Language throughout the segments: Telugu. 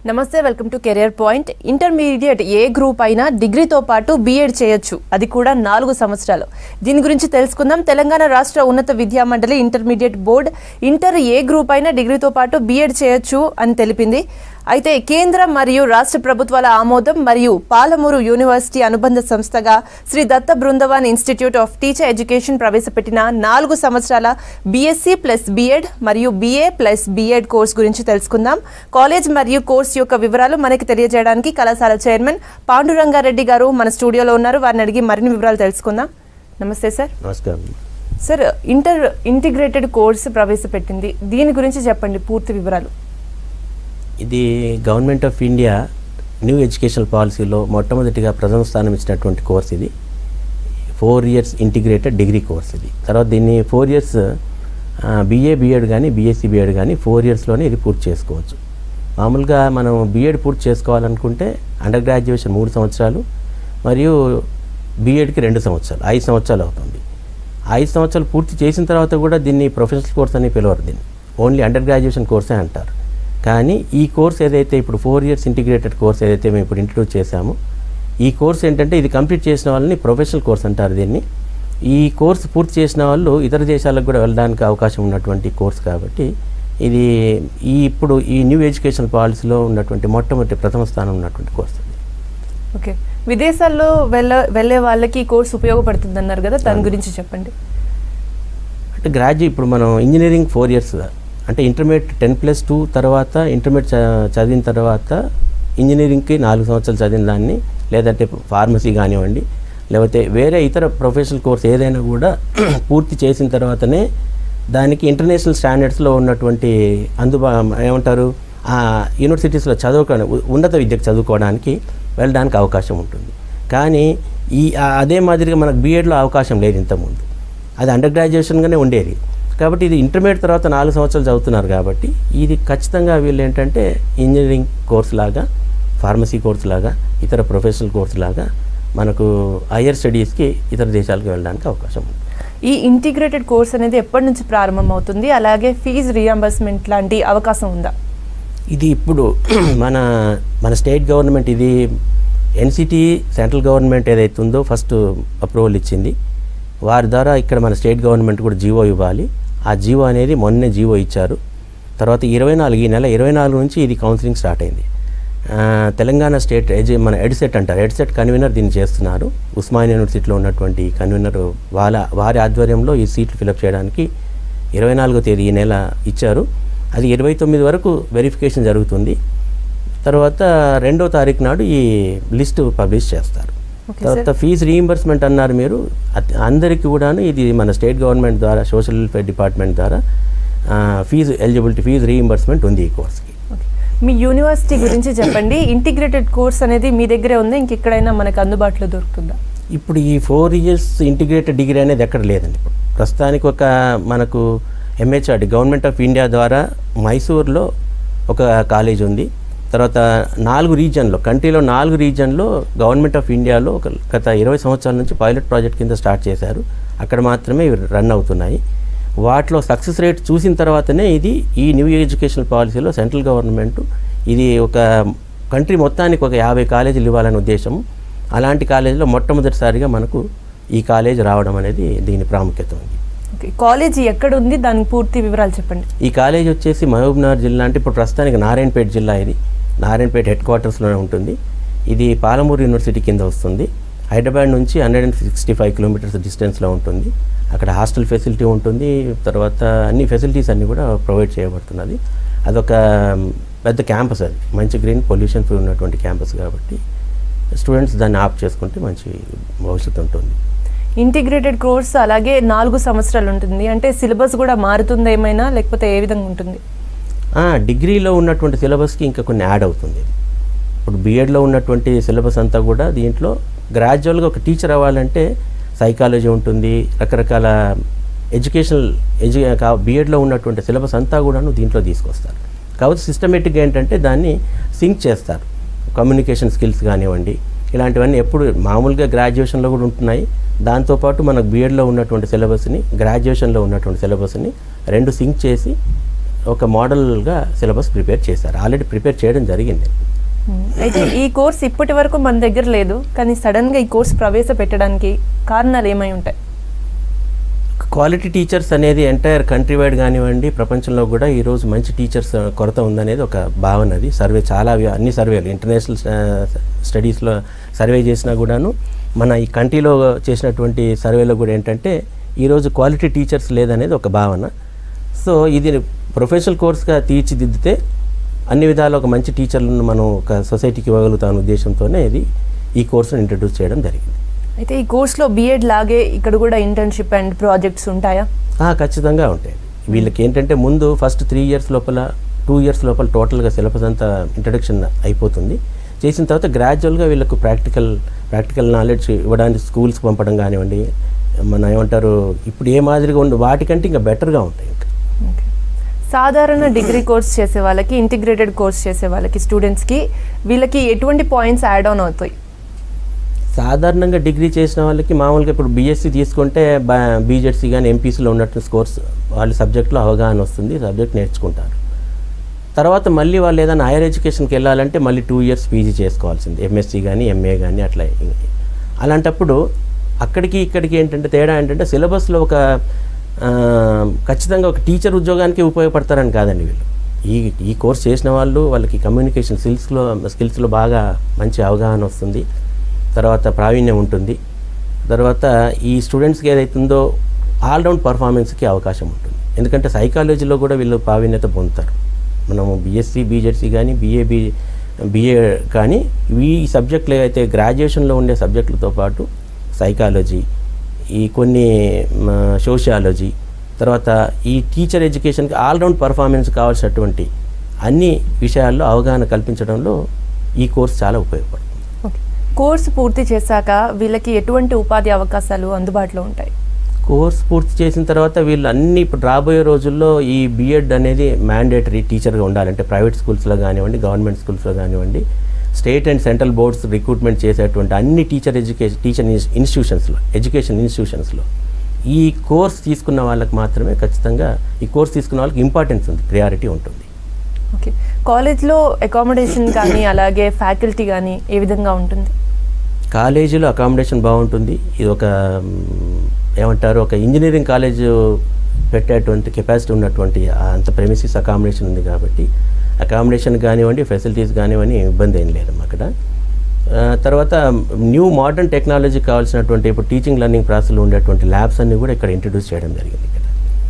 నమస్తే welcome to career point intermediate ఏ గ్రూప్ అయినా డిగ్రీతో పాటు బీఎడ్ చేయొచ్చు అది కూడా నాలుగు సంవత్సరాలు దీని గురించి తెలుసుకుందాం తెలంగాణ రాష్ట్ర ఉన్నత విద్యా మండలి ఇంటర్మీడియట్ బోర్డ్ ఇంటర్ ఏ గ్రూప్ అయినా డిగ్రీతో పాటు బీఎడ్ చేయొచ్చు అని తెలిపింది అయితే కేంద్ర మరియు రాష్ట్ర ప్రభుత్వాల ఆమోదం మరియు పాలమూరు యూనివర్సిటీ అనుబంధ సంస్థగా Shri Datta Brindavan institute of teacher education ప్రవేశపెట్టిన నాలుగు సంవత్సరాల బీఎస్సీ ప్లస్ బీఎడ్ మరియు బీఏ ప్లస్ బీఎడ్ కోర్స్ గురించి తెలుసుకుందాం కాలేజ్ మరియు కోర్స్ యొక్క వివరాలు మనకి తెలియజేయడానికి కళాశాల చైర్మన్ పాండురంగారెడ్డి గారు మన స్టూడియోలో ఉన్నారు వారిని అడిగి మరిన్ని వివరాలు తెలుసుకుందాం నమస్తే సార్ నమస్కారం సార్ ఇంటర్ ఇంటిగ్రేటెడ్ కోర్స్ ప్రవేశపెట్టింది దీని గురించి చెప్పండి పూర్తి వివరాలు ఇది government of India new educational పాలసీలో మొట్టమొదటిగా ప్రథమ స్థానం ఇచ్చినటువంటి కోర్స్ ఇది four years integrated degree course ఇది తర్వాత దీన్ని ఫోర్ ఇయర్స్ బీఏ బీఎడ్ కానీ బీఎస్సీ బీఎడ్ కానీ ఫోర్ ఇయర్స్లోనే ఇది పూర్తి చేసుకోవచ్చు మామూలుగా మనం బీఎడ్ పూర్తి చేసుకోవాలనుకుంటే అండర్ గ్రాడ్యుయేషన్ మూడు సంవత్సరాలు మరియు బీఎడ్కి రెండు సంవత్సరాలు ఐదు సంవత్సరాలు అవుతుంది ఐదు సంవత్సరాలు పూర్తి చేసిన తర్వాత కూడా దీన్ని ప్రొఫెషనల్ కోర్స్ అని పిలవరు దీన్ని ఓన్లీ అండర్ గ్రాడ్యుయేషన్ కోర్సే అంటారు కానీ ఈ కోర్స్ ఏదైతే ఇప్పుడు ఫోర్ ఇయర్స్ ఇంటిగ్రేటెడ్ కోర్స్ ఏదైతే మేము ఇప్పుడు ఇంట్రడ్యూస్ చేశామో ఈ కోర్స్ ఏంటంటే ఇది కంప్లీట్ చేసిన వాళ్ళని ప్రొఫెషనల్ కోర్స్ అంటారు దీన్ని ఈ కోర్స్ పూర్తి చేసిన వాళ్ళు ఇతర దేశాలకు కూడా వెళ్ళడానికి అవకాశం ఉన్నటువంటి కోర్స్ కాబట్టి ఇది ఈ ఇప్పుడు ఈ న్యూ ఎడ్యుకేషన్ పాలసీలో ఉన్నటువంటి మొట్టమొదటి ప్రథమ స్థానం ఉన్నటువంటి కోర్స్ ఇది ఓకే విదేశాల్లో వెళ్ళ వెళ్ళే వాళ్ళకి ఈ కోర్స్ ఉపయోగపడుతుంది అన్నారు కదా దాని గురించి చెప్పండి అంటే గ్రాడ్యుయేట్ ఇప్పుడు మనం ఇంజనీరింగ్ ఫోర్ ఇయర్స్ అంటే ఇంటర్మీడియట్ టెన్ ప్లస్ టూ తర్వాత ఇంటర్మీడియట్ చ- చదివిన తర్వాత ఇంజనీరింగ్కి నాలుగు సంవత్సరాలు చదివిన దాన్ని లేదంటే ఫార్మసీ కానివ్వండి లేకపోతే వేరే ఇతర ప్రొఫెషనల్ కోర్స్ ఏదైనా కూడా పూర్తి చేసిన తర్వాతనే దానికి ఇంటర్నేషనల్ స్టాండర్డ్స్లో ఉన్నటువంటి అందుబా ఏమంటారు ఆ యూనివర్సిటీస్లో చదువుకోవడం ఉ- ఉన్నత విద్యకు చదువుకోవడానికి వెళ్ళడానికి అవకాశం ఉంటుంది కానీ ఈ ఆ- అదే మాదిరిగా మనకు బీఎడ్లో అవకాశం లేదు ఇంతకుముందు అది అండర్ గ్రాడ్యుయేషన్గానే ఉండేది కాబట్టి ఇది ఇంటర్మీడియట్ తర్వాత నాలుగు సంవత్సరాలు చదువుతున్నారు కాబట్టి ఇది ఖచ్చితంగా వీళ్ళు ఏంటంటే ఇంజనీరింగ్ కోర్స్ లాగా ఫార్మసీ కోర్స్ లాగా ఇతర ప్రొఫెషనల్ కోర్స్ లాగా మనకు హయ్యర్ స్టడీస్కి ఇతర దేశాలకు వెళ్ళడానికి అవకాశం ఉంది ఈ ఇంటిగ్రేటెడ్ కోర్స్ అనేది ఎప్పటి నుంచి ప్రారంభం అవుతుంది అలాగే ఫీజు రియంబర్స్మెంట్ లాంటి అవకాశం ఉందా ఇది ఇప్పుడు మన మన స్టేట్ గవర్నమెంట్ ఇది ఎన్సిటి సెంట్రల్ గవర్నమెంట్ ఏదైతే ఉందో ఫస్ట్ అప్రూవల్ ఇచ్చింది వారి ద్వారా ఇక్కడ మన స్టేట్ గవర్నమెంట్ కూడా జీవో ఇవ్వాలి ఆ జీవో అనేది మొన్నే జీవో ఇచ్చారు తర్వాత ఇరవై నాలుగు ఈ నెల ఇరవై నాలుగు నుంచి ఇది కౌన్సిలింగ్ స్టార్ట్ అయింది ఆ, తెలంగాణ స్టేట్ ఎజి మన ఎడ్సెట్ అంటారు ఎడ్సెట్ కన్వీనర్ దీన్ని చేస్తున్నారు ఉస్మానియా యూనివర్సిటీలో ఉన్నటువంటి కన్వీనర్ వాళ్ళ వారి ఆధ్వర్యంలో ఈ సీట్లు ఫిలప్ చేయడానికి ఇరవై నాలుగో తేదీ ఈ నెల ఇచ్చారు అది ఇరవై తొమ్మిది వరకు వెరిఫికేషన్ జరుగుతుంది తర్వాత రెండో తారీఖు నాడు ఈ లిస్ట్ పబ్లిష్ చేస్తారు Okay, తర్వాత ఫీజు రీయింబర్స్మెంట్ అన్నారు మీరు అత్- అందరికీ కూడాను ఇది మన స్టేట్ గవర్నమెంట్ ద్వారా సోషల్ వెల్ఫేర్ డిపార్ట్మెంట్ ద్వారా ఆ, ఫీజు ఎలిజిబిలిటీ ఫీజు రీయింబర్స్మెంట్ ఉంది ఈ కోర్స్కి ఓకే. మీ యూనివర్సిటీ గురించి చెప్పండి ఇంటిగ్రేటెడ్ కోర్స్ అనేది మీ దగ్గరే ఉందా ఇంకెక్కడైనా మనకు అందుబాటులో దొరుకుతుందా ఇప్పుడు ఈ ఫోర్ ఇయర్స్ ఇంటిగ్రేటెడ్ డిగ్రీ అనేది ఎక్కడ లేదండి ఇప్పుడు ప్రస్తుతానికి ఒక మనకు ఎంహెచ్ఆర్డి గవర్నమెంట్ ఆఫ్ ఇండియా ద్వారా మైసూర్లో ఒక కాలేజ్ ఉంది తర్వాత నాలుగు రీజన్లో కంట్రీలో నాలుగు రీజన్లో గవర్నమెంట్ ఆఫ్ ఇండియాలో ఒక గత ఇరవై సంవత్సరాల నుంచి పైలట్ ప్రాజెక్ట్ కింద స్టార్ట్ చేశారు అక్కడ మాత్రమే ఇవి రన్ అవుతున్నాయి వాటిలో సక్సెస్ రేట్ చూసిన తర్వాతనే ఇది ఈ న్యూ ఎడ్యుకేషన్ పాలసీలో సెంట్రల్ గవర్నమెంట్ ఇది ఒక కంట్రీ మొత్తానికి ఒక యాభై కాలేజీలు ఇవ్వాలనే ఉద్దేశం అలాంటి కాలేజీలో మొట్టమొదటిసారిగా మనకు ఈ కాలేజ్ రావడం అనేది దీని ప్రాముఖ్యత ఉంది ఓకే కాలేజీ ఎక్కడ ఉంది దాని పూర్తి వివరాలు చెప్పండి ఈ కాలేజ్ వచ్చేసి మహబూబ్నగర్ జిల్లా అంటే ఇప్పుడు ప్రస్తుతానికి నారాయణపేట జిల్లా ఇది నారాయణపేట హెడ్ క్వార్టర్స్లోనే ఉంటుంది ఇది పాలమూరు యూనివర్సిటీ కింద వస్తుంది హైదరాబాద్ నుంచి hundred and sixty five kilometres డిస్టెన్స్లో ఉంటుంది అక్కడ హాస్టల్ ఫెసిలిటీ ఉంటుంది తర్వాత అన్ని ఫెసిలిటీస్ అన్నీ కూడా ప్రొవైడ్ చేయబడుతున్నది అదొక పెద్ద క్యాంపస్ అది మంచి గ్రీన్ పొల్యూషన్ ఫ్రీ ఉన్నటువంటి క్యాంపస్ కాబట్టి స్టూడెంట్స్ దాన్ని ఆప్ చేసుకుంటే మంచి భవిష్యత్తు ఉంటుంది ఇంటిగ్రేటెడ్ కోర్స్ అలాగే నాలుగు సంవత్సరాలు ఉంటుంది అంటే సిలబస్ కూడా మారుతుంది ఏమైనా లేకపోతే ఏ విధంగా ఉంటుంది ఆ, డిగ్రీలో ఉన్నటువంటి సిలబస్కి ఇంకా కొన్ని యాడ్ అవుతుంది ఇప్పుడు బీఎడ్లో ఉన్నటువంటి సిలబస్ అంతా కూడా దీంట్లో గ్రాడ్యువల్గా ఒక టీచర్ అవ్వాలంటే సైకాలజీ ఉంటుంది రకరకాల ఎడ్యుకేషనల్ ఎడ్యు బీఎడ్లో ఉన్నటువంటి సిలబస్ అంతా కూడాను దీంట్లో తీసుకొస్తారు కాబట్టి సిస్టమేటిక్గా ఏంటంటే దాన్ని సింక్ చేస్తారు కమ్యూనికేషన్ స్కిల్స్ కానివ్వండి ఇలాంటివన్నీ ఎప్పుడు మామూలుగా గ్రాడ్యుయేషన్లో కూడా ఉంటున్నాయి దాంతోపాటు మనకు బీఎడ్లో ఉన్నటువంటి సిలబస్ని గ్రాడ్యుయేషన్లో ఉన్నటువంటి సిలబస్ని రెండు సింక్ చేసి ఒక మోడల్గా సిలబస్ ప్రిపేర్ చేశారు ఆల్రెడీ ప్రిపేర్ చేయడం జరిగింది మ్మ్. అయితే ఈ కోర్స్ ఇప్పటి వరకు మన దగ్గర లేదు కానీ సడన్గా ఈ కోర్స్ ప్రవేశపెట్టడానికి కారణాలు ఏమై ఉంటాయి క్వాలిటీ టీచర్స్ అనేది ఎంటైర్ కంట్రీ వైడ్ కానివ్వండి ప్రపంచంలో కూడా ఈరోజు మంచి టీచర్స్ కొరత ఉందనేది ఒక భావన అది సర్వే చాలా వి- అన్ని సర్వేలు ఇంటర్నేషనల్ స్టడీస్లో సర్వే చేసినా కూడాను మన ఈ కంట్రీలో చేసినటువంటి సర్వేలో కూడా ఏంటంటే ఈరోజు క్వాలిటీ టీచర్స్ లేదనేది ఒక భావన సో ఇది ప్రొఫెషనల్ కోర్స్గా తీర్చిదిద్దితే అన్ని విధాలు ఒక మంచి టీచర్లను మనం ఒక సొసైటీకి ఇవ్వగలుగుతాం ఉద్దేశంతోనే ఇది ఈ కోర్సును ఇంట్రడ్యూస్ చేయడం జరిగింది అయితే ఈ కోర్స్లో బీఎడ్ లాగే ఇక్కడ కూడా ఇంటర్న్షిప్ అండ్ ప్రాజెక్ట్స్ ఉంటాయా ఆ, ఖచ్చితంగా ఉంటాయి వీళ్ళకి ఏంటంటే ముందు ఫస్ట్ త్రీ ఇయర్స్ లోపల టూ ఇయర్స్ లోపల టోటల్గా సిలబస్ అంతా ఇంట్రడక్షన్ అయిపోతుంది చేసిన తర్వాత గ్రాడ్యువల్గా వీళ్ళకు ప్రాక్టికల్ ప్రాక్టికల్ నాలెడ్జ్ ఇవ్వడానికి స్కూల్స్కి పంపడం కానివ్వండి మన ఏమంటారు ఇప్పుడు ఏ మాదిరిగా ఉండి వాటికంటే ఇంకా బెటర్గా ఉంటాయి ఇంకా ఓకే. సాధారణ డిగ్రీ కోర్స్ చేసే వాళ్ళకి ఇంటిగ్రేటెడ్ కోర్స్ చేసే వాళ్ళకి స్టూడెంట్స్కి వీళ్ళకి ఎటువంటి పాయింట్స్ యాడ్ ఆన్ అవుతాయి సాధారణంగా డిగ్రీ చేసిన వాళ్ళకి మామూలుగా ఇప్పుడు బీఎస్సీ తీసుకుంటే బీజెడ్సీ కానీ ఎంపీసీలో ఉన్నట్టు స్కోర్స్ వాళ్ళ సబ్జెక్ట్లో అవగాహన వస్తుంది సబ్జెక్ట్ నేర్చుకుంటారు తర్వాత మళ్ళీ వాళ్ళు ఏదైనా హైయర్ ఎడ్యుకేషన్కి వెళ్ళాలంటే మళ్ళీ టూ ఇయర్స్ పీజీ చేసుకోవాల్సింది ఎంఎస్సీ కానీ ఎంఏ కానీ అట్లా అలాంటప్పుడు అక్కడికి ఇక్కడికి ఏంటంటే తేడా ఏంటంటే సిలబస్లో ఒక ఆ, ఖచ్చితంగా ఒక టీచర్ ఉద్యోగానికి ఉపయోగపడతారని కాదండి వీళ్ళు ఈ ఈ కోర్స్ చేసిన వాళ్ళు వాళ్ళకి కమ్యూనికేషన్ స్కిల్స్లో స్కిల్స్లో బాగా మంచి అవగాహన వస్తుంది తర్వాత ప్రావీణ్యం ఉంటుంది తర్వాత ఈ స్టూడెంట్స్కి ఏదైతుందో ఆల్రౌండ్ పర్ఫార్మెన్స్కి అవకాశం ఉంటుంది ఎందుకంటే సైకాలజీలో కూడా వీళ్ళు ప్రావీణ్యత పొందుతారు మనము బీఎస్సీ బీజెడ్సీ కానీ బీఏ బీ బీఏ కానీ ఈ సబ్జెక్టులు అయితే గ్రాడ్యుయేషన్లో ఉండే సబ్జెక్టులతో పాటు సైకాలజీ ఈ కొన్ని సోషియాలజీ తర్వాత ఈ టీచర్ ఎడ్యుకేషన్కి ఆల్రౌండ్ పర్ఫార్మెన్స్ కావాల్సినటువంటి అన్ని విషయాల్లో అవగాహన కల్పించడంలో ఈ కోర్స్ చాలా ఉపయోగపడుతుంది ఓకే కోర్స్ పూర్తి చేశాక వీళ్ళకి ఎటువంటి ఉపాధి అవకాశాలు అందుబాటులో ఉంటాయి కోర్స్ పూర్తి చేసిన తర్వాత వీళ్ళు అన్ని ఇప్పుడు రాబోయే రోజుల్లో ఈ బీఎడ్ అనేది మ్యాండేటరీ టీచర్గా ఉండాలంటే ప్రైవేట్ స్కూల్స్లో కానివ్వండి గవర్నమెంట్ స్కూల్స్లో కానివ్వండి state and central boards recruitment చేసేటువంటి అన్ని టీచర్ ఎడ్యుకేషన్ టీచర్ ఇన్స్టిట్యూషన్స్లో ఎడ్యుకేషన్ ఇన్స్టిట్యూషన్స్లో ఈ కోర్స్ తీసుకున్న వాళ్ళకి మాత్రమే ఖచ్చితంగా ఈ కోర్స్ తీసుకున్న వాళ్ళకి ఇంపార్టెన్స్ ఉంది ప్రియారిటీ ఉంటుంది ఓకే కాలేజ్లో అకామిడేషన్ కానీ అలాగే ఫ్యాకల్టీ కానీ ఏ విధంగా ఉంటుంది కాలేజీలో అకామిడేషన్ బాగుంటుంది ఇది ఒక మ్, ఏమంటారు ఒక ఇంజనీరింగ్ కాలేజ్ పెట్టేటువంటి కెపాసిటీ ఉన్నటువంటి ఆ అంత ప్రెమిసిస్ అకామిడేషన్ ఉంది కాబట్టి అకామిడేషన్ కానివ్వండి ఫెసిలిటీస్ కానివ్వండి ఇబ్బంది ఏం లేదు అక్కడ ఆ, తర్వాత న్యూ మోడర్న్ టెక్నాలజీ కావాల్సినటువంటి ఇప్పుడు టీచింగ్ లెర్నింగ్ ప్రాసెస్లో ఉండేటువంటి ల్యాబ్స్ అన్ని కూడా ఇక్కడ ఇంట్రడ్యూస్ చేయడం జరిగింది ఇక్కడ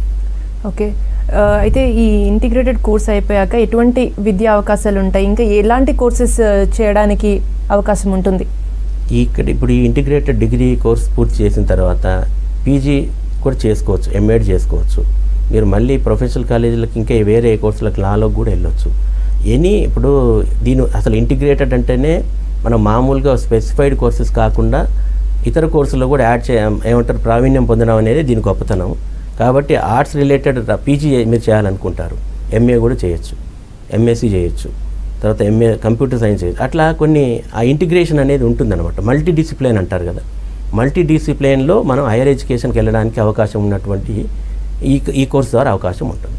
ఓకే ఆ, అయితే ఈ ఇంటిగ్రేటెడ్ కోర్స్ అయిపోయాక ఎటువంటి విద్యా అవకాశాలు ఉంటాయి ఇంకా ఎలాంటి కోర్సెస్ చేయడానికి అవకాశం ఉంటుంది ఇక్కడ ఇప్పుడు ఈ ఇంటిగ్రేటెడ్ డిగ్రీ కోర్స్ పూర్తి చేసిన తర్వాత పీజీ కూడా చేసుకోవచ్చు ఎంఏడ్ చేసుకోవచ్చు మీరు మళ్ళీ ప్రొఫెషనల్ కాలేజీలకు ఇంకా వేరే కోర్సులకు లాలోకి కూడా వెళ్ళొచ్చు ఎనీ ఇప్పుడు దీని అసలు ఇంటిగ్రేటెడ్ అంటేనే మనం మామూలుగా స్పెసిఫైడ్ కోర్సెస్ కాకుండా ఇతర కోర్సుల్లో కూడా యాడ్ చే ఏమంటారు ప్రావీణ్యం పొందడం అనేది దీని గొప్పతనం కాబట్టి ఆర్ట్స్ రిలేటెడ్ పీజీ మీరు చేయాలనుకుంటారు ఎంఏ కూడా చేయొచ్చు ఎంఎస్సి చేయొచ్చు తర్వాత ఎంఏ కంప్యూటర్ సైన్స్ చేయొచ్చు అట్లా కొన్ని ఆ ఇంటిగ్రేషన్ అనేది ఉంటుందన్నమాట మల్టీ డిసిప్లిన్ అంటారు కదా మల్టీ డిసిప్లిన్లో మనం హైయర్ ఎడ్యుకేషన్కి వెళ్ళడానికి అవకాశం ఉన్నటువంటి ఈ ఈ కోర్స్ ద్వారా అవకాశం ఉంటుంది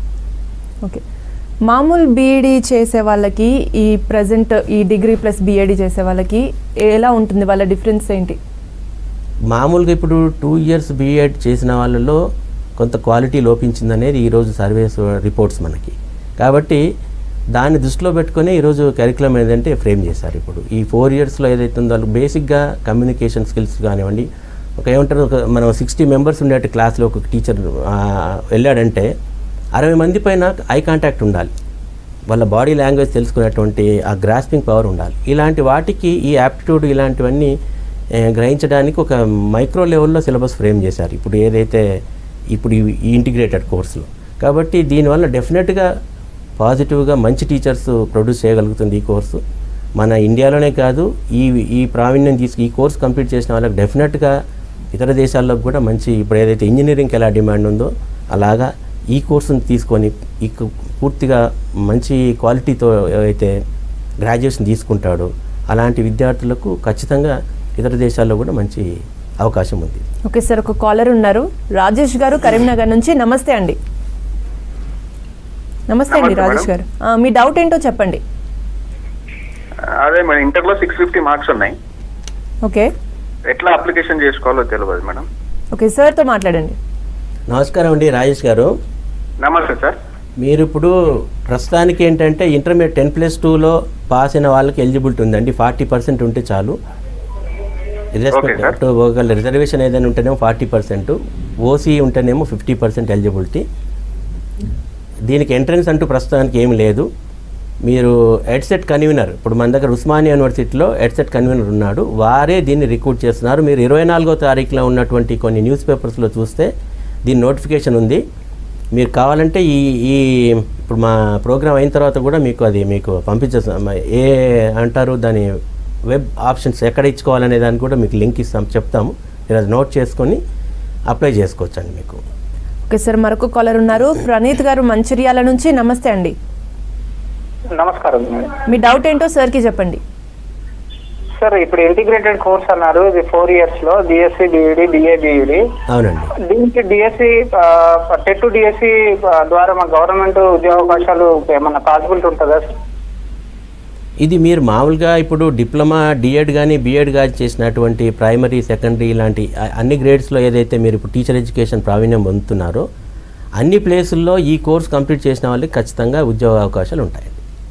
ఓకే మామూలు బీఈడి చేసే వాళ్ళకి ఈ ప్రజెంట్ ఈ డిగ్రీ ప్లస్ బీఈడి చేసే వాళ్ళకి ఎలా ఉంటుంది వాళ్ళ డిఫరెన్స్ ఏంటి మామూలుగా ఇప్పుడు టూ ఇయర్స్ బీఎడ్ చేసిన వాళ్ళలో కొంత క్వాలిటీ లోపించిందనేది ఈరోజు సర్వేస్ రిపోర్ట్స్ మనకి కాబట్టి దాన్ని దృష్టిలో పెట్టుకొని ఈరోజు కరికులం ఏదంటే ఫ్రేమ్ చేశారు ఇప్పుడు ఈ ఫోర్ ఇయర్స్లో ఏదైతే ఉందో వాళ్ళకి బేసిక్గా కమ్యూనికేషన్ స్కిల్స్ కానివ్వండి ఒక ఏమంటారు ఒక మనం సిక్స్టీ మెంబర్స్ ఉండేటి క్లాస్లో ఒక టీచర్ వెళ్ళాడంటే అరవై మంది పైన ఐ కాంటాక్ట్ ఉండాలి వాళ్ళ బాడీ లాంగ్వేజ్ తెలుసుకునేటువంటి ఆ గ్రాస్పింగ్ పవర్ ఉండాలి ఇలాంటి వాటికి ఈ యాప్టిట్యూడ్ ఇలాంటివన్నీ ఏ, గ్రహించడానికి ఒక మైక్రో లెవెల్లో సిలబస్ ఫ్రేమ్ చేశారు ఇప్పుడు ఏదైతే ఇప్పుడు ఈ ఈ ఇంటిగ్రేటెడ్ కోర్సులో కాబట్టి దీనివల్ల డెఫినెట్గా పాజిటివ్గా మంచి టీచర్స్ ప్రొడ్యూస్ చేయగలుగుతుంది ఈ కోర్సు మన ఇండియాలోనే కాదు ఈ ఈ ప్రావీణ్యం తీసుకు ఈ కోర్స్ కంప్లీట్ చేసిన వాళ్ళకి డెఫినెట్గా ఇతర దేశాల్లో కూడా మంచి ఇప్పుడు ఏదైతే ఇంజనీరింగ్కి ఎలా డిమాండ్ ఉందో అలాగా ఈ కోర్సును తీసుకొని ఈ కు- పూర్తిగా మంచి క్వాలిటీతో అయితే గ్రాడ్యుయేషన్ తీసుకుంటాడో అలాంటి విద్యార్థులకు ఖచ్చితంగా ఇతర దేశాల్లో కూడా మంచి అవకాశం ఉంది ఓకే సార్ ఒక కాలర్ ఉన్నారు రాజేష్ గారు కరీంనగర్ నుంచి నమస్తే అండి నమస్తే అండి నమస్తే రాజేష్ మేడం. గారు ఆ, మీ డౌట్ ఏంటో చెప్పండి అదే మన ఇంటర్లో సిక్స్ ఫిఫ్టీ మార్క్స్ ఉన్నాయి ఓకే ఎట్లా అప్లికేషన్ చేసుకోవాలో తెలియదు మేడం ఓకే సార్తో మాట్లాడండి నమస్కారం అండి రాజేష్ గారు నమస్తే సార్ మీరు ఇప్పుడు ప్రస్తుతానికి ఏంటంటే ఇంటర్మీడియట్ టెన్ ప్లస్ టూలో పాస్ అయిన వాళ్ళకి ఎలిజిబిలిటీ ఉందండి ఫార్టీ పర్సెంట్ ఉంటే చాలు ఇర్రెస్పెక్ట్ sir. అటు ఒకవేళ రిజర్వేషన్ ఏదైనా ఉంటేనేమో ఫార్టీ పర్సెంట్ ఓసీ ఉంటేనేమో ఫిఫ్టీ పర్సెంట్ ఎలిజిబిలిటీ దీనికి ఎంట్రన్స్ అంటూ ప్రస్తుతానికి ఏమి లేదు మీరు ఎడ్సెట్ కన్వీనర్ ఇప్పుడు మన దగ్గర ఉస్మానియా యూనివర్సిటీలో ఎడ్సెట్ కన్వీనర్ ఉన్నాడు వారే దీన్ని రిక్రూట్ చేస్తున్నారు మీరు ఇరవై నాలుగో తారీఖులో ఉన్నటువంటి కొన్ని న్యూస్ పేపర్స్లో చూస్తే దీని నోటిఫికేషన్ ఉంది మీరు కావాలంటే ఈ ఈ ఇప్పుడు మా ప్రోగ్రామ్ అయిన తర్వాత కూడా మీకు అది మీకు పంపించేస్తాం ఏ అంటారు దాని వెబ్ ఆప్షన్స్ ఎక్కడ ఇచ్చుకోవాలనే దానికి కూడా మీకు లింక్ ఇస్తాం చెప్తాము మీరు అది నోట్ చేసుకొని అప్లై చేసుకోవచ్చండి మీకు ఓకే సార్ మరొక కాలర్ ఉన్నారు ప్రణీత్ గారు మంచిర్యాల నుంచి నమస్తే అండి నమస్కారం మీ డౌట్ ఏంటో సార్కి చెప్పండి సార్ ఇప్పుడు ఇంటిగ్రేటెడ్ కోర్స్ అన్నారు ఇది ఫోర్ ఇయర్స్ లో బిఎస్సి బిఈడి బిఏ బిఈడి అవునండి దీనికి డిఎస్సి టెట్ డిఎస్సి ద్వారా మా గవర్నమెంట్ ఉద్యోగావకాశాలు ఏమన్నా పాసిబిలిటీ ఉంటుందా సార్ ఇది మీరు మామూలుగా ఇప్పుడు డిప్లొమా డిఎడ్ కానీ బీఎడ్ కానీ చేసినటువంటి ప్రైమరీ సెకండరీ ఇలాంటి అ- అన్ని గ్రేడ్స్లో ఏదైతే మీరు ఇప్పుడు టీచర్ ఎడ్యుకేషన్ ప్రావీణ్యం పొందుతున్నారో అన్ని ప్లేసుల్లో ఈ కోర్స్ కంప్లీట్ చేసిన వాళ్ళకి ఖచ్చితంగా ఉద్యోగ అవకాశాలు ఉంటాయి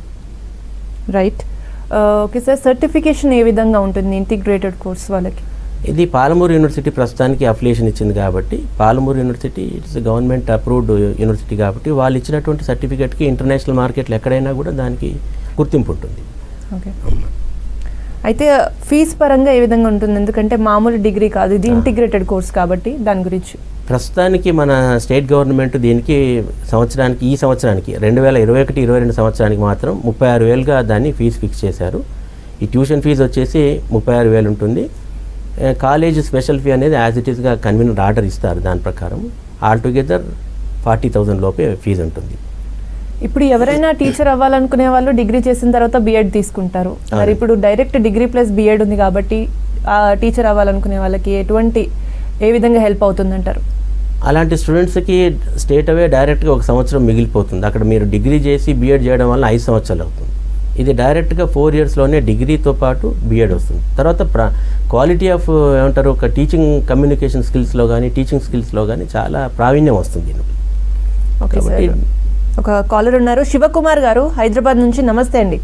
రైట్ ఆ, ఓకే సార్ సర్టిఫికేషన్ ఏ విధంగా ఉంటుంది ఇంటిగ్రేటెడ్ కోర్స్ వాళ్ళకి ఇది పాలమూరు యూనివర్సిటీ ప్రస్తుతానికి అఫిలియేషన్ ఇచ్చింది కాబట్టి Palamuru university it's government approved university కాబట్టి వాళ్ళు ఇచ్చినటువంటి సర్టిఫికేట్కి ఇంటర్నేషనల్ మార్కెట్లు ఎక్కడైనా కూడా దానికి గుర్తింపు ఉంటుంది ఓకే అయితే ఫీజ్ పరంగా ఏ విధంగా ఉంటుంది ఎందుకంటే మామూలు డిగ్రీ కాదు ఇది ఇంటిగ్రేటెడ్ కోర్స్ కాబట్టి దాని గురించి ప్రస్తుతానికి మన స్టేట్ గవర్నమెంట్ దీనికి సంవత్సరానికి ఈ సంవత్సరానికి రెండు వేల ఇరవై ఒకటి ఇరవై రెండు సంవత్సరానికి మాత్రం ముప్పై ఆరు వేలుగా దాన్ని ఫీజు ఫిక్స్ చేశారు ఈ ట్యూషన్ ఫీజు వచ్చేసి ముప్పై ఆరు వేలు ఉంటుంది ఏ, కాలేజ్ స్పెషల్ ఫీ అనేది యాజ్ ఇట్ ఈస్గా కన్వీనర్ ఆర్డర్ ఇస్తారు దాని ప్రకారం ఆల్ టుగెదర్ ఫార్టీ థౌజండ్ లోపే ఫీజు ఉంటుంది ఇప్పుడు ఎవరైనా టీచర్ అవ్వాలనుకునే వాళ్ళు డిగ్రీ చేసిన తర్వాత బిఎడ్ తీసుకుంటారు మరి అవును. ఇప్పుడు డైరెక్ట్ డిగ్రీ ప్లస్ బిఎడ్ ఉంది కాబట్టి ఆ టీచర్ అవ్వాలనుకునే వాళ్ళకి ఎటువంటి ఏ విధంగా హెల్ప్ అవుతుందంటారు అలాంటి స్టూడెంట్స్కి స్టేట్ అవే డైరెక్ట్గా ఒక సంవత్సరం మిగిలిపోతుంది అక్కడ మీరు డిగ్రీ చేసి బీఎడ్ చేయడం వల్ల ఐదు సంవత్సరాలు అవుతుంది ఇది డైరెక్ట్గా ఫోర్ ఇయర్స్లోనే డిగ్రీతో పాటు బీఎడ్ వస్తుంది తర్వాత ప్ర క్వాలిటీ ఆఫ్ ఏమంటారు ఒక టీచింగ్ కమ్యూనికేషన్ స్కిల్స్లో కానీ టీచింగ్ స్కిల్స్లో కానీ చాలా ప్రావీణ్యం వస్తుంది దీనికి. ఓకే సార్ కాబట్టి- ఒక కాలర్ ఉన్నారు శివకుమార్ గారు హైదరాబాద్ నుంచి నమస్తే అండి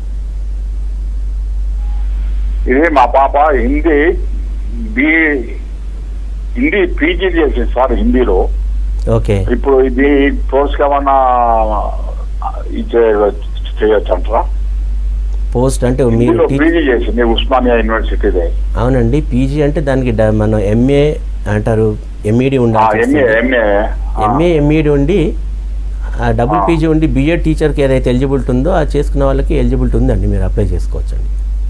ఇది మా పాప హిందీ బి హిందీ పీజీ చేసింది సార్ హిందీలో ఓకే ఇప్పుడు ఇది కోర్స్ ఏమన్నా ఇచ్చే చేయొచ్చు అంటారా పోస్ట్ అంటే మీరు హిందీలో టీ- పీజీ చేసింది ఉస్మానియా యూనివర్సిటీదే అవునండి పీజీ అంటే దానికి డ- మనం ఎంఏ అంటారు ఎంఈడి ఉండాలి ఎంఏ ఎంఏ ఎంఏ ఎంఈడి ఉండి ఆ డబుల్ ఆ. పీజీ ఉండి బీఎడ్ టీచర్కి ఏదైతే ఎలిజిబిలిటీ ఉందో అది చేసుకున్న వాళ్ళకి ఎలిజిబిలిటీ ఉందండి మీరు అప్లై చేసుకోవచ్చండి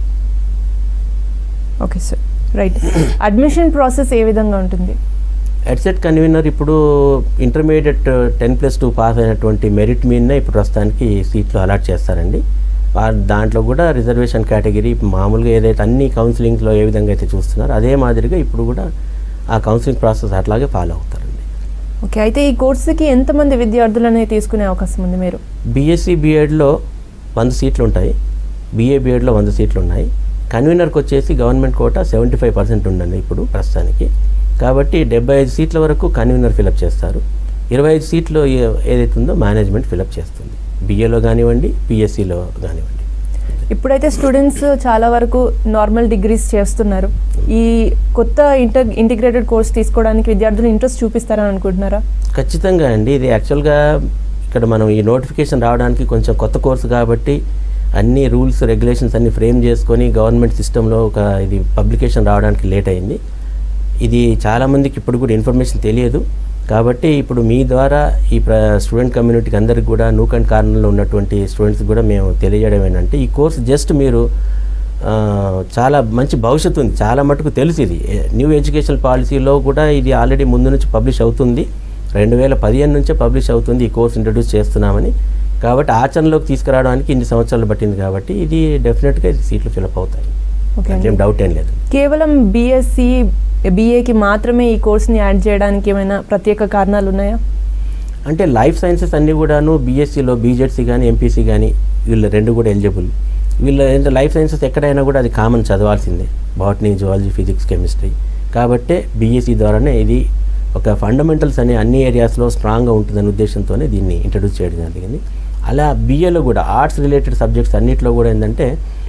okay sir right admission process ఏ విధంగా ఉంటుంది ఎడ్సెట్ కన్వీనర్ ఇప్పుడు intermediate ten plus two pass అయినటువంటి మెరిట్ మీదనే ఇప్పుడు ప్రస్తుతానికి సీట్లు అలాట్ చేస్తారండి వా- దాంట్లో కూడా రిజర్వేషన్ కేటగిరీ మామూలుగా ఏదైతే అన్ని కౌన్సిలింగ్స్లో ఏ విధంగా అయితే చూస్తున్నారో అదే మాదిరిగా ఇప్పుడు కూడా ఆ కౌన్సిలింగ్ ప్రాసెస్ అట్లాగే ఫాలో అవుతారండి ఓకే అయితే ఈ కోర్సుకి ఎంతమంది విద్యార్థులని తీసుకునే అవకాశం ఉంది మీరు బీఎస్సీ బీఎడ్లో వంద సీట్లు ఉంటాయి బీఏ బీఎడ్లో వంద సీట్లు ఉన్నాయి కన్వీనర్కి వచ్చేసి government quota seventy five percent ఉండండి ఇప్పుడు ప్రస్తుతానికి కాబట్టి డెబ్బై ఐదు సీట్ల వరకు కన్వీనర్ ఫిలప్ చేస్తారు ఇరవై ఐదు సీట్లు ఏ- ఏదైతే ఉందో మేనేజ్మెంట్ ఫిలప్ చేస్తుంది బీఏలో కానివ్వండి పిఎస్సిలో కానివ్వండి ఇప్పుడైతే స్టూడెంట్స్ చాలా వరకు నార్మల్ డిగ్రీస్ చేస్తున్నారు ఈ కొత్త ఇంటర్ ఇంటిగ్రేటెడ్ కోర్స్ తీసుకోవడానికి విద్యార్థులు ఇంట్రెస్ట్ చూపిస్తారని అనుకుంటున్నారా ఖచ్చితంగా అండి ఇది యాక్చువల్గా ఇక్కడ మనం ఈ నోటిఫికేషన్ రావడానికి కొంచెం కొత్త కోర్సు కాబట్టి అన్ని రూల్స్ రెగ్యులేషన్స్ అన్ని ఫ్రేమ్ చేసుకొని గవర్నమెంట్ సిస్టంలో ఒక ఇది పబ్లికేషన్ రావడానికి లేట్ అయింది ఇది చాలామందికి ఇప్పుడు కూడా ఇన్ఫర్మేషన్ తెలియదు కాబట్టి ఇప్పుడు మీ ద్వారా ఈ ప్ర స్టూడెంట్ కమ్యూనిటీకి అందరికి కూడా నూక్ అండ్ కార్నర్లో ఉన్నటువంటి స్టూడెంట్స్ కూడా మేము తెలియజేయడం ఏంటంటే ఈ కోర్స్ జస్ట్ మీరు ఆ, చాలా మంచి భవిష్యత్తు ఉంది చాలా మటుకు తెలుసు ఇది న్యూ ఎడ్యుకేషన్ పాలసీలో కూడా ఇది ఆల్రెడీ ముందు నుంచి పబ్లిష్ అవుతుంది రెండు వేల పదిహేను నుంచే పబ్లిష్ అవుతుంది ఈ కోర్స్ ఇంట్రడ్యూస్ చేస్తున్నామని కాబట్టి ఆచరణలోకి తీసుకురావడానికి ఇన్ని సంవత్సరాలు పట్టింది కాబట్టి ఇది డెఫినెట్గా ఇది సీట్లు ఫిలప్ అవుతాయి ఓకే అంటే ఏం డౌట్ ఏం లేదు కేవలం బీఎస్సీ బీఏకి మాత్రమే ఈ కోర్స్ని యాడ్ చేయడానికి ఏమైనా ప్రత్యేక కారణాలు ఉన్నాయా అంటే లైఫ్ సైన్సెస్ అన్నీ కూడాను బీఎస్సీలో బీజెడ్సీ కానీ ఎంపీసీ కానీ వీళ్ళు రెండు కూడా ఎలిజిబుల్ వీళ్ళ ఏంటంటే లైఫ్ సైన్సెస్ ఎక్కడైనా కూడా అది కామన్ చదవాల్సిందే బాటనీ జువాలజీ ఫిజిక్స్ కెమిస్ట్రీ కాబట్టే బీఎస్సీ ద్వారానే ఇది ఒక ఫండమెంటల్స్ అనే అన్ని ఏరియాస్లో స్ట్రాంగ్గా ఉంటుందనే ఉద్దేశంతోనే దీన్ని ఇంట్రడ్యూస్ చేయడం జరిగింది అలా బీఏలో కూడా ఆర్ట్స్ రిలేటెడ్ సబ్జెక్ట్స్ అన్నింటిలో కూడా ఏంటంటే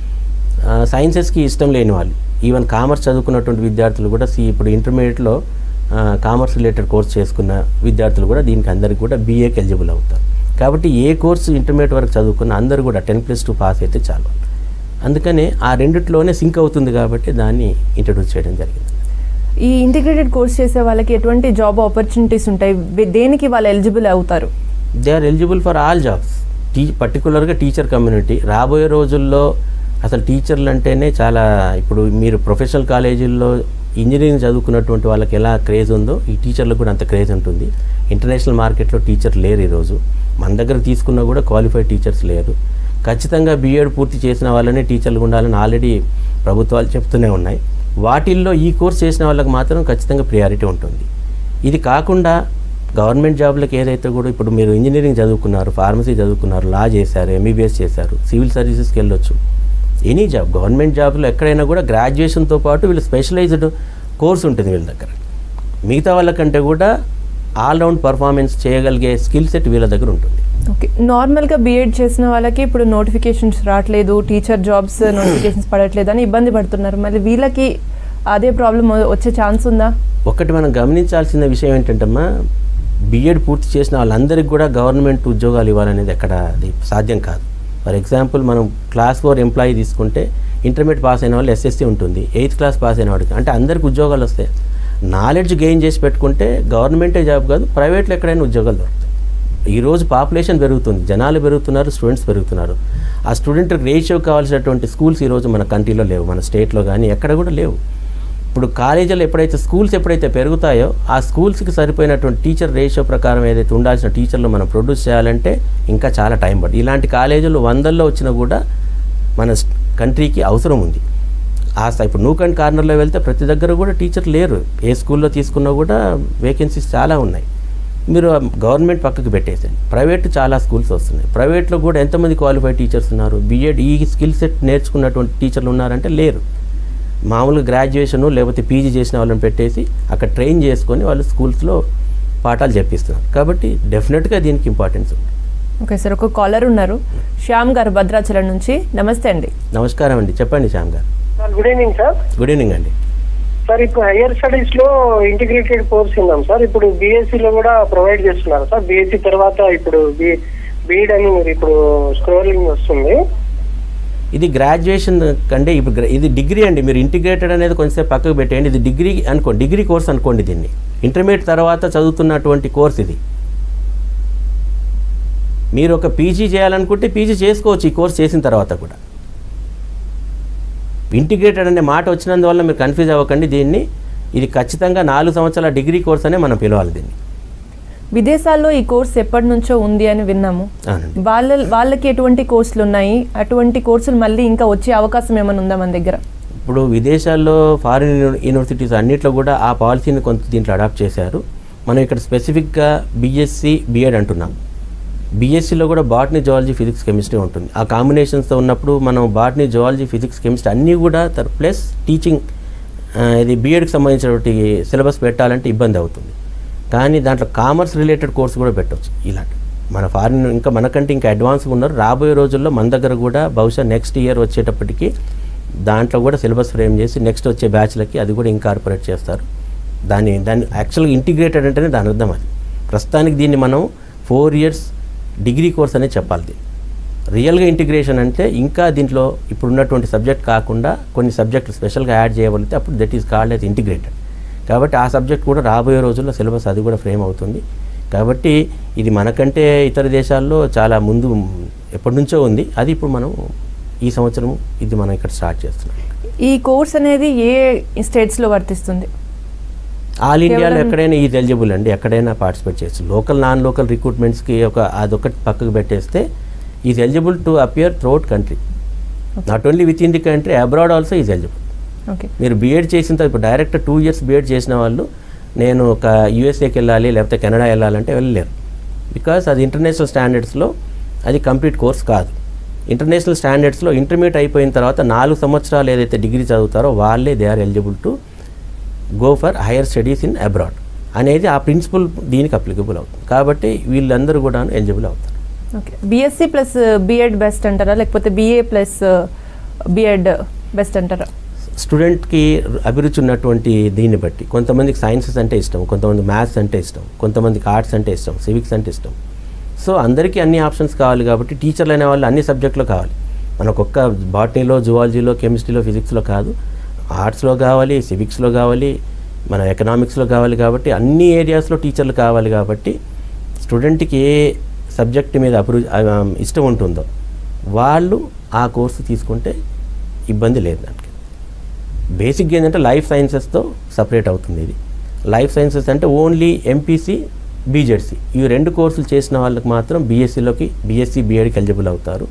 సైన్సెస్కి ఇష్టం లేని వాళ్ళు ఈవెన్ కామర్స్ చదువుకున్నటువంటి విద్యార్థులు కూడా సి ఇప్పుడు ఇంటర్మీడియట్లో కామర్స్ రిలేటెడ్ కోర్స్ చేసుకున్న విద్యార్థులు కూడా దీనికి అందరికి కూడా బీఏకి ఎలిజిబుల్ అవుతారు కాబట్టి ఏ కోర్సు ఇంటర్మీడియట్ వరకు చదువుకున్న అందరూ కూడా టెన్ ప్లస్ టూ పాస్ అయితే చాలు అందుకనే ఆ రెండిట్లోనే సింక్ అవుతుంది కాబట్టి దాన్ని ఇంట్రడ్యూస్ చేయడం జరిగింది ఈ ఇంటిగ్రేటెడ్ కోర్స్ చేసే వాళ్ళకి ఎటువంటి జాబ్ ఆపర్చునిటీస్ ఉంటాయి వే- దేనికి వాళ్ళు ఎలిజిబుల్ అవుతారు they are eligible for all jobs టీ పర్టికులర్గా టీచర్ కమ్యూనిటీ రాబోయే రోజుల్లో అసలు టీచర్లు అంటేనే చాలా ఇప్పుడు మీరు ప్రొఫెషనల్ కాలేజీల్లో ఇంజనీరింగ్ చదువుకున్నటువంటి వాళ్ళకి ఎలా క్రేజ్ ఉందో ఈ టీచర్లకు కూడా అంత క్రేజ్ ఉంటుంది ఇంటర్నేషనల్ మార్కెట్లో టీచర్ లేరు ఈరోజు మన దగ్గర తీసుకున్నా కూడా క్వాలిఫైడ్ టీచర్స్ లేరు ఖచ్చితంగా బీఎడ్ పూర్తి చేసిన వాళ్ళనే టీచర్లు ఉండాలని ఆల్రెడీ ప్రభుత్వాలు చెప్తూనే ఉన్నాయి వాటిల్లో ఈ కోర్స్ చేసిన వాళ్ళకి మాత్రం ఖచ్చితంగా ప్రియారిటీ ఉంటుంది ఇది కాకుండా గవర్నమెంట్ జాబ్లకు ఏదైతే కూడా ఇప్పుడు మీరు ఇంజనీరింగ్ చదువుకున్నారు ఫార్మసీ చదువుకున్నారు లా చేశారు ఎంబీబీఎస్ చేశారు సివిల్ సర్వీసెస్కి వెళ్ళొచ్చు ఎనీ జాబ్ గవర్నమెంట్ జాబ్లో ఎక్కడైనా కూడా గ్రాడ్యుయేషన్తో పాటు వీళ్ళు స్పెషలైజ్డ్ కోర్స్ ఉంటుంది వీళ్ళ దగ్గర మిగతా వాళ్ళకంటే కూడా ఆల్రౌండ్ పర్ఫార్మెన్స్ చేయగలిగే స్కిల్ సెట్ వీళ్ళ దగ్గర ఉంటుంది ఓకే నార్మల్గా బీఎడ్ చేసిన వాళ్ళకి ఇప్పుడు నోటిఫికేషన్స్ రావట్లేదు టీచర్ జాబ్స్ నోటిఫికేషన్స్ పడట్లేదు అని ఇబ్బంది పడుతున్నారు మళ్ళీ వీళ్ళకి అదే ప్రాబ్లం వచ్చే ఛాన్స్ ఉందా ఒకటి మనం గమనించాల్సిన విషయం ఏంటంటమ్మా బీఎడ్ పూర్తి చేసిన వాళ్ళందరికీ కూడా గవర్నమెంట్ ఉద్యోగాలు ఇవ్వాలనేది ఎక్కడ అది సాధ్యం కాదు ఫర్ ఎగ్జాంపుల్ మనం క్లాస్ ఫోర్ ఎంప్లాయీ తీసుకుంటే ఇంటర్మీడియట్ పాస్ అయిన వాళ్ళు ఎస్ఎస్సీ ఉంటుంది ఎయిత్ క్లాస్ పాస్ అయిన వాడికి అంటే అందరికి ఉద్యోగాలు వస్తాయి నాలెడ్జ్ గెయిన్ చేసి పెట్టుకుంటే గవర్నమెంటే జాబ్ కాదు ప్రైవేట్లో ఎక్కడైనా ఉద్యోగాలు దొరుకుతాయి ఈరోజు పాపులేషన్ పెరుగుతుంది జనాలు పెరుగుతున్నారు స్టూడెంట్స్ పెరుగుతున్నారు ఆ స్టూడెంట్ రేషియో కావాల్సినటువంటి స్కూల్స్ ఈరోజు మన కంట్రీలో లేవు మన స్టేట్లో కానీ ఎక్కడ కూడా లేవు ఇప్పుడు కాలేజీలో ఎప్పుడైతే స్కూల్స్ ఎప్పుడైతే పెరుగుతాయో ఆ స్కూల్స్కి సరిపోయినటువంటి టీచర్ రేషియో ప్రకారం ఏదైతే ఉండాల్సిన టీచర్లు మనం ప్రొడ్యూస్ చేయాలంటే ఇంకా చాలా టైం పడుతుంది ఇలాంటి కాలేజీలు వందల్లో వచ్చినా కూడా మన స్- కంట్రీకి అవసరం ఉంది ఆ స్థాయి ఇప్పుడు నూకండ్ కార్నర్లో వెళ్తే ప్రతి దగ్గర కూడా టీచర్ లేరు ఏ స్కూల్లో తీసుకున్నా కూడా వేకెన్సీస్ చాలా ఉన్నాయి మీరు గవర్నమెంట్ పక్కకు పెట్టేసండి ప్రైవేట్ చాలా స్కూల్స్ వస్తున్నాయి ప్రైవేట్లో కూడా ఎంతమంది క్వాలిఫైడ్ టీచర్స్ ఉన్నారు బీఎడ్ ఈ స్కిల్ సెట్ నేర్చుకున్నటువంటి టీచర్లు ఉన్నారంటే లేరు మామూలుగా గ్రాడ్యుయేషను లేకపోతే పీజీ చేసిన వాళ్ళని పెట్టేసి అక్కడ ట్రైన్ చేసుకొని వాళ్ళు స్కూల్స్లో పాఠాలు చెప్పిస్తున్నారు కాబట్టి డెఫినెట్గా దీనికి ఇంపార్టెన్స్ ఉంది ఓకే సార్ ఒక కాలర్ ఉన్నారు శ్యామ్ గారు భద్రాచలం నుంచి నమస్తే అండి నమస్కారం అండి చెప్పండి Shyam garu sir good evening sir good evening అండి సార్ ఇప్పుడు హైయర్ స్టడీస్ లో ఇంటిగ్రేటెడ్ కోర్స్ ఉందాం సార్ ఇప్పుడు బీఎస్సీ లో కూడా ప్రొవైడ్ చేస్తున్నారు సార్ బీఎస్సీ తర్వాత ఇప్పుడు బి బీడ్ అని మీరు ఇప్పుడు స్క్రోలింగ్ వస్తుంది ఇది గ్రాడ్యుయేషన్ కంటే ఇప్పుడు గ్రా- ఇది డిగ్రీ అండి మీరు ఇంటిగ్రేటెడ్ అనేది కొంచెంసేపు పక్కకు పెట్టేయండి ఇది డిగ్రీ అనుకోండి డిగ్రీ కోర్స్ అనుకోండి దీన్ని ఇంటర్మీడియట్ తర్వాత చదువుతున్నటువంటి కోర్స్ ఇది మీరు ఒక పీజీ చేయాలనుకుంటే పీజీ చేసుకోవచ్చు ఈ కోర్స్ చేసిన తర్వాత కూడా ఇంటిగ్రేటెడ్ అనే మాట వచ్చినందువల్ల మీరు కన్ఫ్యూజ్ అవ్వకండి దీన్ని ఇది ఖచ్చితంగా నాలుగు సంవత్సరాల డిగ్రీ కోర్స్ అనే మనం పిలవాలి దీన్ని విదేశాల్లో ఈ కోర్స్ ఎప్పటి నుంచో ఉంది అని విన్నాము అవునండి వాళ్ళ వాళ్ళకి ఎటువంటి కోర్సులు ఉన్నాయి అటువంటి కోర్సులు మళ్ళీ ఇంకా వచ్చే అవకాశం ఏమైనా ఉందా మన దగ్గర ఇప్పుడు విదేశాల్లో ఫారిన్ యూనివర్సిటీస్ అన్నిట్లో కూడా ఆ పాలసీని కొంత దీంట్లో అడాప్ట్ చేశారు మనం ఇక్కడ స్పెసిఫిక్గా బీఎస్సీ బీఎడ్ అంటున్నాం బీఎస్సీలో కూడా బాటనీ జువాలజీ ఫిజిక్స్ కెమిస్ట్రీ ఉంటుంది ఆ కాంబినేషన్స్తో ఉన్నప్పుడు మనం బాటనీ జువాలజీ ఫిజిక్స్ కెమిస్ట్రీ అన్నీ కూడా ప్లస్ టీచింగ్ ఇది బీఎడ్కి సంబంధించినటువంటి సిలబస్ పెట్టాలంటే ఇబ్బంది అవుతుంది కానీ దాంట్లో కామర్స్ రిలేటెడ్ కోర్స్ కూడా పెట్టవచ్చు ఇలాంటి మన ఫారిన్ ఇంకా మనకంటే ఇంకా అడ్వాన్స్గా ఉన్నారు రాబోయే రోజుల్లో మన దగ్గర కూడా బహుశా నెక్స్ట్ ఇయర్ వచ్చేటప్పటికి దాంట్లో కూడా సిలబస్ ఫ్రేమ్ చేసి నెక్స్ట్ వచ్చే బ్యాచ్లకి అది కూడా ఇంకార్పొరేట్ చేస్తారు దాన్ని దాన్ని యాక్చువల్గా ఇంటిగ్రేటెడ్ అంటేనే దాని అర్థం అది ప్రస్తుతానికి దీన్ని మనం ఫోర్ ఇయర్స్ డిగ్రీ కోర్స్ అనేది చెప్పాలి దీన్ని రియల్గా ఇంటిగ్రేషన్ అంటే ఇంకా దీంట్లో ఇప్పుడు ఉన్నటువంటి సబ్జెక్ట్ కాకుండా కొన్ని సబ్జెక్టులు స్పెషల్గా యాడ్ చేయగలిగితే అప్పుడు that is called as integrated కాబట్టి ఆ సబ్జెక్ట్ కూడా రాబోయే రోజుల్లో సిలబస్ అది కూడా ఫ్రేమ్ అవుతుంది కాబట్టి ఇది మనకంటే ఇతర దేశాల్లో చాలా ముందు ఎప్పటి నుంచో ఉంది అది ఇప్పుడు మనం ఈ సంవత్సరం ఇది మనం ఇక్కడ స్టార్ట్ చేస్తున్నాం ఈ కోర్స్ అనేది ఏ స్టేట్స్లో వర్తిస్తుంది ఆల్ ఇండియాలో కేవలం- ఎక్కడైనా ఇది ఎలిజిబుల్ అండి ఎక్కడైనా పార్టిసిపేట్ చేయొచ్చు లోకల్ నాన్ లోకల్ రిక్రూట్మెంట్స్కి ఒక అదొకటి పక్కకు పెట్టేస్తే is eligible to appear throughout country not only with in the country abroad also is eligible okay మీరు బీఎడ్ చేసిన తర్వాత ఇప్పుడు డైరెక్ట్ టూ ఇయర్స్ బీఎడ్ చేసిన వాళ్ళు నేను ఒక యూఎస్ఏకి వెళ్ళాలి లేకపోతే కెనడా వెళ్ళాలంటే వెళ్ళలేరు బికాస్ అది ఇంటర్నేషనల్ స్టాండర్డ్స్లో అది కంప్లీట్ కోర్స్ కాదు ఇంటర్నేషనల్ స్టాండర్డ్స్లో ఇంటర్మీడియట్ అయిపోయిన తర్వాత నాలుగు సంవత్సరాలు ఏదైతే డిగ్రీ చదువుతారో వాళ్ళే they are eligible to go for higher studies in abroad అనేది ఆ ప్రిన్సిపల్ దీనికి అప్లికబుల్ అవుతుంది కాబట్టి వీళ్ళందరూ కూడా ఎలిజిబుల్ అవుతారు okay BSc plus BEd best అంటారా లేకపోతే బీఏ ప్లస్ బీఎడ్ బెస్ట్ అంటారా స్టూడెంట్కి అభిరుచి ఉన్నటువంటి దీన్ని బట్టి కొంతమందికి సైన్సెస్ అంటే ఇష్టం కొంతమంది మ్యాథ్స్ అంటే ఇష్టం కొంతమందికి ఆర్ట్స్ అంటే ఇష్టం సివిక్స్ అంటే ఇష్టం సో అందరికీ అన్ని ఆప్షన్స్ కావాలి కాబట్టి టీచర్లు అనే వాళ్ళు అన్ని సబ్జెక్టులో కావాలి మనకు ఒక్క బాటనీలో జువాలజీలో కెమిస్ట్రీలో ఫిజిక్స్లో కాదు ఆర్ట్స్లో కావాలి సివిక్స్లో కావాలి మన ఎకనామిక్స్లో కావాలి కాబట్టి అన్ని ఏరియాస్లో టీచర్లు కావాలి కాబట్టి స్టూడెంట్కి ఏ సబ్జెక్ట్ మీద అభిరు ఆ, ఇష్టం ఉంటుందో వాళ్ళు ఆ కోర్సు తీసుకుంటే ఇబ్బంది లేదు దానికి బేసిక్గా ఏంటంటే లైఫ్ సైన్సెస్తో సపరేట్ అవుతుంది ఇది లైఫ్ సైన్సెస్ అంటే ఓన్లీ ఎంపీసీ బీజెడ్సీ ఈ రెండు కోర్సులు చేసిన వాళ్ళకి మాత్రం బీఎస్సీలోకి బీఎస్సీ బీఎడ్కి ఎలిజిబుల్ అవుతారు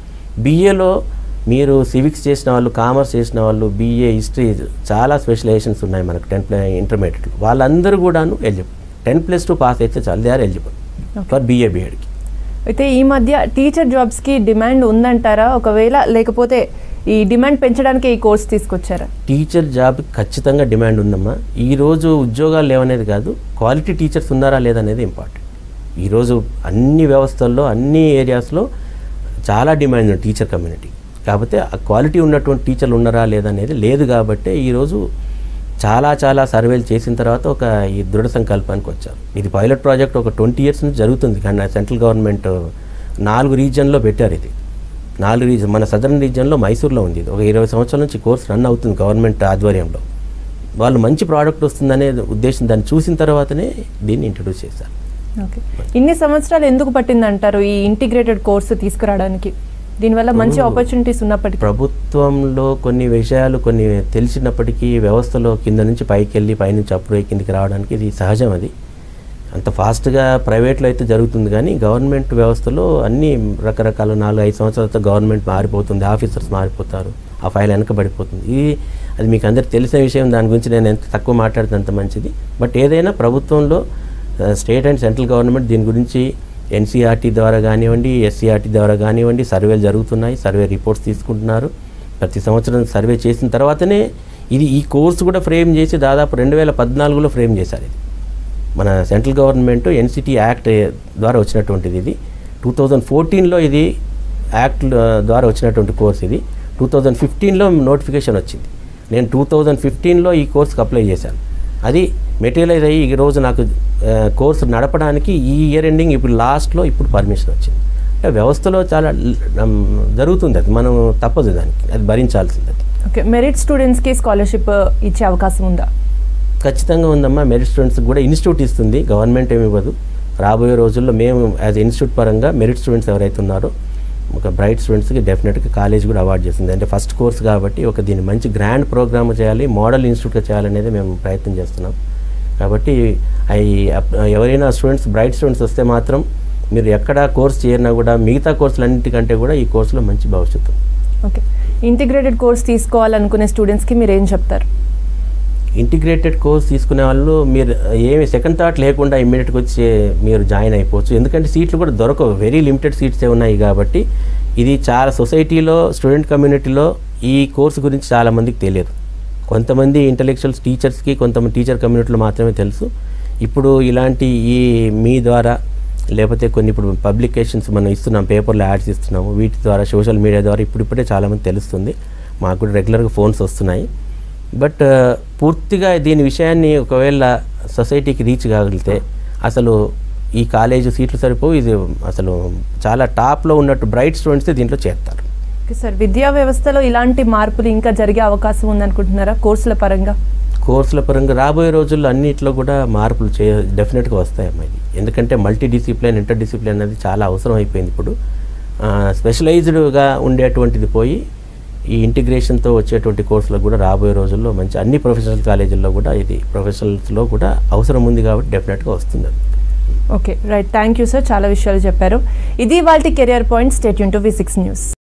బీఏలో మీరు సివిక్స్ చేసిన వాళ్ళు కామర్స్ చేసిన వాళ్ళు బీఏ హిస్టరీ చాలా స్పెషలైజేషన్స్ ఉన్నాయి మనకు టెన్ ప్లస్ ఇంటర్మీడియట్ వాళ్ళందరూ కూడాను eligible ten plus two pass అయితే చాలు they are eligible for BA బీఎడ్కి అయితే ఈ మధ్య టీచర్ జాబ్స్కి డిమాండ్ ఉందంటారా ఒకవేళ లేకపోతే ఈ డిమాండ్ పెంచడానికి ఈ కోర్స్ తీసుకొచ్చారా టీచర్ జాబ్ ఖచ్చితంగా డిమాండ్ ఉందమ్మా ఈరోజు ఉద్యోగాలు లేవనేది కాదు క్వాలిటీ టీచర్స్ ఉన్నారా లేదనేది ఇంపార్టెంట్ ఈరోజు అన్ని వ్యవస్థల్లో అన్ని ఏరియాస్లో చాలా డిమాండ్ ఉంది టీచర్ కమ్యూనిటీ కాకపోతే ఆ క్వాలిటీ ఉన్నటువంటి టీచర్లు ఉన్నారా లేదనేది లేదు కాబట్టి ఈరోజు చాలా చాలా సర్వేలు చేసిన తర్వాత ఒక ఈ దృఢ సంకల్పానికి వచ్చారు ఇది పైలట్ ప్రాజెక్ట్ ఒక ట్వంటీ ఇయర్స్ నుంచి జరుగుతుంది కానీ సెంట్రల్ గవర్నమెంట్ నాలుగు రీజియన్లో పెట్టారు ఇది నాలుగు రీజన్ మన సదరన్ రీజియన్లో మైసూర్లో ఉంది ఇది ఒక ఇరవై సంవత్సరాల నుంచి కోర్స్ రన్ అవుతుంది గవర్నమెంట్ ఆధ్వర్యంలో వాళ్ళు మంచి ప్రోడక్ట్ వస్తుందనే ఉద్దేశం దాన్ని చూసిన తర్వాతనే దీన్ని ఇంట్రడ్యూస్ చేశారు ఓకే ఇన్ని సంవత్సరాలు ఎందుకు పట్టింది అంటారు ఈ ఇంటిగ్రేటెడ్ కోర్సు తీసుకురావడానికి దీనివల్ల మంచి ఆపర్చునిటీస్ ఉన్నప్పటికీ ప్రభుత్వంలో కొన్ని విషయాలు కొన్ని తెలిసినప్పటికీ వ్యవస్థలో కింద నుంచి పైకి వెళ్ళి పైనుంచి అప్రూవ్ అయ్యి కిందికి రావడానికి ఇది సహజం అది అంత ఫాస్ట్గా ప్రైవేట్లో అయితే జరుగుతుంది కానీ గవర్నమెంట్ వ్యవస్థలో అన్ని రకరకాల నాలుగు ఐదు సంవత్సరాలతో గవర్నమెంట్ మారిపోతుంది ఆఫీసర్స్ మారిపోతారు ఆ ఫైల్ వెనకబడిపోతుంది ఇది అది మీకు అందరికి తెలిసిన విషయం దాని గురించి నేను ఎంత తక్కువ మాట్లాడితే అంత మంచిది బట్ ఏదైనా ప్రభుత్వంలో స్టేట్ అండ్ సెంట్రల్ గవర్నమెంట్ దీని గురించి ఎన్సీఆర్టీ ద్వారా కానివ్వండి ఎస్సీఆర్టీ ద్వారా కానివ్వండి సర్వేలు జరుగుతున్నాయి సర్వే రిపోర్ట్స్ తీసుకుంటున్నారు ప్రతి సంవత్సరం సర్వే చేసిన తర్వాతనే ఇది ఈ కోర్సు కూడా ఫ్రేమ్ చేసి దాదాపు రెండు వేల పద్నాలుగులో ఫ్రేమ్ చేశారు ఇది మన సెంట్రల్ గవర్నమెంట్ ఎన్సిటీ యాక్ట్ ద్వారా వచ్చినటువంటిది ఇది టూ థౌజండ్ ఫోర్టీన్లో ఇది యాక్ట్ ద్వారా వచ్చినటువంటి కోర్స్ ఇది టూ థౌజండ్ ఫిఫ్టీన్లో నోటిఫికేషన్ వచ్చింది నేను టూ థౌజండ్ ఫిఫ్టీన్లో ఈ కోర్స్కి అప్లై చేశాను అది మెటీరియలైజ్ అయ్యి ఈ రోజు నాకు కోర్సు నడపడానికి ఈ ఇయర్ ఎండింగ్ ఇప్పుడు లాస్ట్లో ఇప్పుడు పర్మిషన్ వచ్చింది అంటే వ్యవస్థలో చాలా మ్, జరుగుతుంది అది మనం తప్పదు దానికి అది భరించాల్సింది అది ఓకే మెరిట్ స్టూడెంట్స్కి స్కాలర్షిప్ ఇచ్చే అవకాశం ఉందా ఖచ్చితంగా ఉందమ్మా మెరిట్ స్టూడెంట్స్కి కూడా ఇన్స్టిట్యూట్ ఇస్తుంది గవర్నమెంట్ ఏమి ఇవ్వదు రాబోయే రోజుల్లో మేము యాజ్ ఇన్స్టిట్యూట్ పరంగా మెరిట్ స్టూడెంట్స్ ఎవరైతే ఉన్నారో ఒక బ్రైట్ స్టూడెంట్స్కి డెఫినెట్గా కాలేజ్ కూడా అవార్డు చేస్తుంది అంటే ఫస్ట్ కోర్స్ కాబట్టి ఒక దీన్ని మంచి గ్రాండ్ ప్రోగ్రామ్ చేయాలి మోడల్ ఇన్స్టిట్యూట్గా చేయాలనేది మేము ప్రయత్నం చేస్తున్నాం కాబట్టి అవి ఎవరైనా స్టూడెంట్స్ బ్రైట్ స్టూడెంట్స్ వస్తే మాత్రం మీరు ఎక్కడ కోర్స్ చేరినా కూడా మిగతా కోర్సులన్నిటికంటే కూడా ఈ కోర్సులో మంచి భవిష్యత్తు ఉంది. ఓకే ఇంటిగ్రేటెడ్ కోర్స్ తీసుకోవాలనుకునే స్టూడెంట్స్కి మీరు ఏం చెప్తారు ఇంటిగ్రేటెడ్ కోర్స్ తీసుకునే వాళ్ళు మీరు ఏమి సెకండ్ థాట్ లేకుండా ఇమ్మీడియట్గా వచ్చి మీరు జాయిన్ అయిపోవచ్చు ఎందుకంటే సీట్లు కూడా దొరకవు వెరీ లిమిటెడ్ సీట్సే ఉన్నాయి కాబట్టి ఇది చాలా సొసైటీలో స్టూడెంట్ కమ్యూనిటీలో ఈ కోర్సు గురించి చాలామందికి తెలియదు కొంతమంది ఇంటలెక్చువల్స్ టీచర్స్కి కొంతమంది టీచర్ కమ్యూనిటీలో మాత్రమే తెలుసు ఇప్పుడు ఇలాంటి ఈ మీ ద్వారా లేకపోతే కొన్ని ఇప్పుడు పబ్లికేషన్స్ మనం ఇస్తున్నాం పేపర్లో యాడ్స్ ఇస్తున్నాము వీటి ద్వారా సోషల్ మీడియా ద్వారా ఇప్పుడిప్పుడే చాలామంది తెలుస్తుంది మాకు కూడా రెగ్యులర్గా ఫోన్స్ వస్తున్నాయి బట్ పూర్తిగా దీని విషయాన్ని ఒకవేళ సొసైటీకి రీచ్ కాగలిగితే అసలు ఈ కాలేజ్ సీట్లు సరిపోవు ఇది అసలు చాలా టాప్లో ఉన్నట్టు బ్రైట్ స్టూడెంట్స్ దీంట్లో చేస్తారు ఓకే సార్ విద్యా వ్యవస్థలో ఇలాంటి మార్పులు ఇంకా జరిగే అవకాశం ఉందనుకుంటున్నారా కోర్సుల పరంగా కోర్సుల పరంగా రాబోయే రోజుల్లో అన్నిట్లో కూడా మార్పులు చే డెఫినెట్గా వస్తాయమ్మా ఇది ఎందుకంటే మల్టీ డిసిప్లిన్ ఇంటర్ డిసిప్లిన్ అనేది చాలా అవసరం అయిపోయింది ఇప్పుడు స్పెషలైజ్డ్గా ఉండేటువంటిది పోయి ఈ ఇంటిగ్రేషన్తో వచ్చేటువంటి కోర్సులకు కూడా రాబోయే రోజుల్లో మంచి అన్ని ప్రొఫెషనల్ కాలేజీల్లో కూడా ఇది ప్రొఫెషనల్స్లో కూడా అవసరం ఉంది కాబట్టి డెఫినెట్గా వస్తుంది అది okay right thank you sir చాలా విషయాలు చెప్పారు ఇది వాళ్ళ కెరియర్ పాయింట్ స్టేట్ యూన్ టు వి సిక్స్ న్యూస్